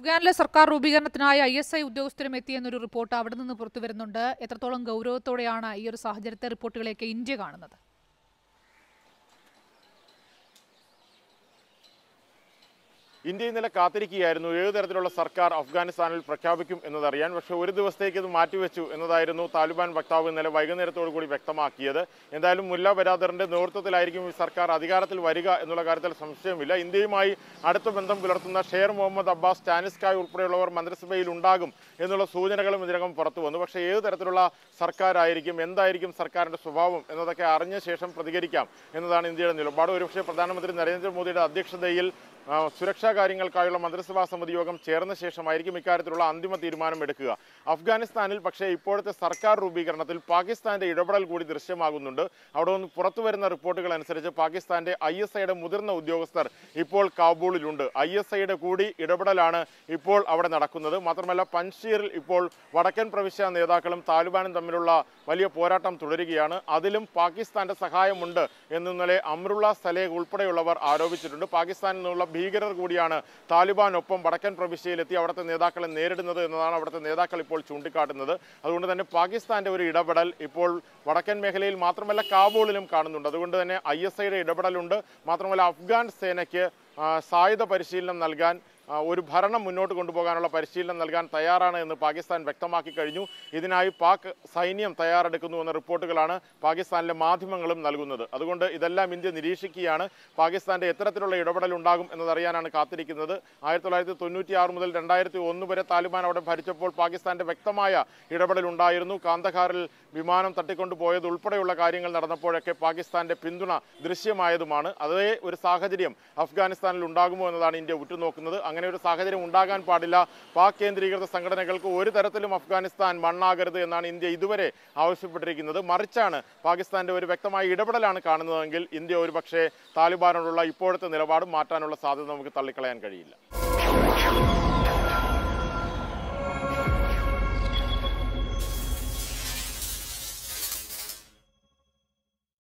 അഫ്ഗാനിലെ സർക്കാർ രൂപീകരണത്തിനായി I S I ഉദ്യോഗസ്ഥരും എത്തിയെന്നൊരു report അവിടെ നിന്ന് പുറത്തു വരുന്നുണ്ട് എത്രത്തോളം ഗൗരവത്തോടെയാണ് ഈ ഒരു സാഹചര്യത്തെ റിപ്പോർട്ടുകളെയൊക്കെ ഇന്ത്യ കാണുന്നത് ഇന്ത്യ ഇന്നലെ കാത്തിരിക്കുകയായിരുന്നു ഏത് തരത്തിലുള്ള സർക്കാർ അഫ്ഗാനിസ്ഥാനിൽ പ്രഖ്യാപിക്കും എന്നതറിയാൻ പക്ഷേ ഒരു ദിവസത്തേക്ക് ഇത് മാറ്റിവെച്ചു എന്നതായിരുന്നു താലിബാൻ വക്താവ് ഇന്നലെ വൈകുന്നേരത്തോടു കൂടി വ്യക്തമാക്കിയത് എന്തായാലും മുല്ല ബരാദറിന്റെ നേതൃത്വത്തിലായിരിക്കും ഈ സർക്കാർ അധികാരത്തിൽ വരിക എന്നുള്ള കാര്യത്തിൽ സംശയമില്ല ഇന്ത്യയുമായി അടുത്ത ബന്ധം പുലർത്തുന്ന ഷെയർ മുഹമ്മദ് അബ്ബാസ് ടാനിസ്കായ് ഉൾപ്പെടെയുള്ളവർ മന്ത്രിസഭയിൽ ഉണ്ടാകും എന്നുള്ള സൂചനകളും ഇതിനകം പുറത്തു വന്നു പക്ഷേ ഏത് തരത്തിലുള്ള സർക്കാരായിരിക്കും എന്തായിരിക്കും സർക്കാരിന്റെ സ്വഭാവം എന്നതൊക്കെ അറിഞ്ഞ ശേഷം പ്രതികരിക്കാം എന്നതാണ് ഇന്ത്യയുടെ നിലപാട് ഒരുപക്ഷെ പ്രധാനമന്ത്രി നരേന്ദ്രമോദിയുടെ അധ്യക്ഷതയിൽ ആ, സുരക്ഷാ കാര്യങ്ങൾക്കായുള്ള മന്ത്രിസഭാ സമിതി യോഗം ചേർന്ന ശേഷമായിരിക്കും ഇക്കാര്യത്തിലുള്ള അന്തിമ തീരുമാനം എടുക്കുക അഫ്ഗാനിസ്ഥാനിൽ പക്ഷേ ഇപ്പോഴത്തെ സർക്കാർ രൂപീകരണത്തിൽ പാകിസ്ഥാന്റെ ഇടപെടൽ കൂടി ദൃശ്യമാകുന്നുണ്ട് അവിടെ നിന്ന് പുറത്തു വരുന്ന റിപ്പോർട്ടുകൾ അനുസരിച്ച് പാകിസ്ഥാന്റെ ഐ എസ് ഐയുടെ മുതിർന്ന ഉദ്യോഗസ്ഥർ ഇപ്പോൾ കാബൂളിലുണ്ട് ഐ എസ് ഐയുടെ കൂടി ഇടപെടലാണ് ഇപ്പോൾ അവിടെ നടക്കുന്നത് മാത്രമല്ല പൻഷീറിൽ ഇപ്പോൾ വടക്കൻ പ്രവിശ്യ നേതാക്കളും താലിബാനും തമ്മിലുള്ള വലിയ പോരാട്ടം തുടരുകയാണ് അതിലും പാകിസ്ഥാന്റെ സഹായമുണ്ട് എന്നിന്നലെ അമ്രുള്ള സലേഖ് ഉൾപ്പെടെയുള്ളവർ ആരോപിച്ചിട്ടുണ്ട് പാകിസ്ഥാനിൽ നിന്നുള്ള ഭീകരർ കൂടിയാണ് താലിബാനൊപ്പം വടക്കൻ പ്രവിശ്യയിലെത്തി അവിടുത്തെ നേതാക്കളെ നേരിടുന്നത് എന്നതാണ് അവിടുത്തെ നേതാക്കൾ ഇപ്പോൾ ചൂണ്ടിക്കാട്ടുന്നത് അതുകൊണ്ട് തന്നെ പാകിസ്ഥാന്റെ ഒരു ഇടപെടൽ ഇപ്പോൾ വടക്കൻ മേഖലയിൽ മാത്രമല്ല കാബൂളിലും കാണുന്നുണ്ട് അതുകൊണ്ട് തന്നെ ഐ എസ് ഐയുടെ ഇടപെടലുണ്ട് മാത്രമല്ല അഫ്ഗാൻ സേനയ്ക്ക് ആ, സായുധ പരിശീലനം നൽകാൻ ആ, ഒരു ഭരണം മുന്നോട്ട് കൊണ്ടുപോകാനുള്ള പരിശീലനം നൽകാൻ തയ്യാറാണ് എന്ന് പാകിസ്ഥാൻ വ്യക്തമാക്കി കഴിഞ്ഞു ഇതിനായി പാക് സൈന്യം തയ്യാറെടുക്കുന്നു എന്ന റിപ്പോർട്ടുകളാണ് പാകിസ്ഥാനിലെ മാധ്യമങ്ങളും നൽകുന്നത് അതുകൊണ്ട് ഇതെല്ലാം ഇന്ത്യ നിരീക്ഷിക്കുകയാണ് പാകിസ്ഥാന്റെ എത്തരത്തിലുള്ള ഇടപെടൽ ഉണ്ടാകും എന്നതറിയാനാണ് കാത്തിരിക്കുന്നത് ആയിരത്തി തൊള്ളായിരത്തി തൊണ്ണൂറ്റി ആറ് മുതൽ രണ്ടായിരത്തി ഒന്ന് വരെ താലിബാൻ അവിടെ ഭരിച്ചപ്പോൾ പാകിസ്ഥാന്റെ വ്യക്തമായ ഇടപെടൽ ഉണ്ടായിരുന്നു കാന്തഹാറിൽ വിമാനം തട്ടിക്കൊണ്ടുപോയത് ഉൾപ്പെടെയുള്ള കാര്യങ്ങൾ നടന്നപ്പോഴൊക്കെ പാകിസ്ഥാന്റെ പിന്തുണ ദൃശ്യമായതുമാണ് അതേ ഒരു സാഹചര്യം അഫ്ഗാനിസ്ഥാനിൽ ഉണ്ടാകുമോ എന്നതാണ് ഇന്ത്യ ഉറ്റുനോക്കുന്നത് അങ്ങനെ ഒരു സാഹചര്യം ഉണ്ടാകാൻ പാടില്ല പാക് കേന്ദ്രീകൃത സംഘടനകൾക്ക് ഒരു തരത്തിലും അഫ്ഗാനിസ്ഥാൻ മണ്ണാകരുത് എന്നാണ് ഇന്ത്യ ഇതുവരെ ആവശ്യപ്പെട്ടിരിക്കുന്നത് മറിച്ചാണ് പാകിസ്ഥാന്റെ ഒരു വ്യക്തമായ ഇടപെടലാണ് കാണുന്നതെങ്കിൽ ഇന്ത്യ ഒരുപക്ഷെ താലിബാനോടുള്ള ഇപ്പോഴത്തെ നിലപാട് മാറ്റാനുള്ള സാധ്യത നമുക്ക് തള്ളിക്കളയാൻ കഴിയില്ല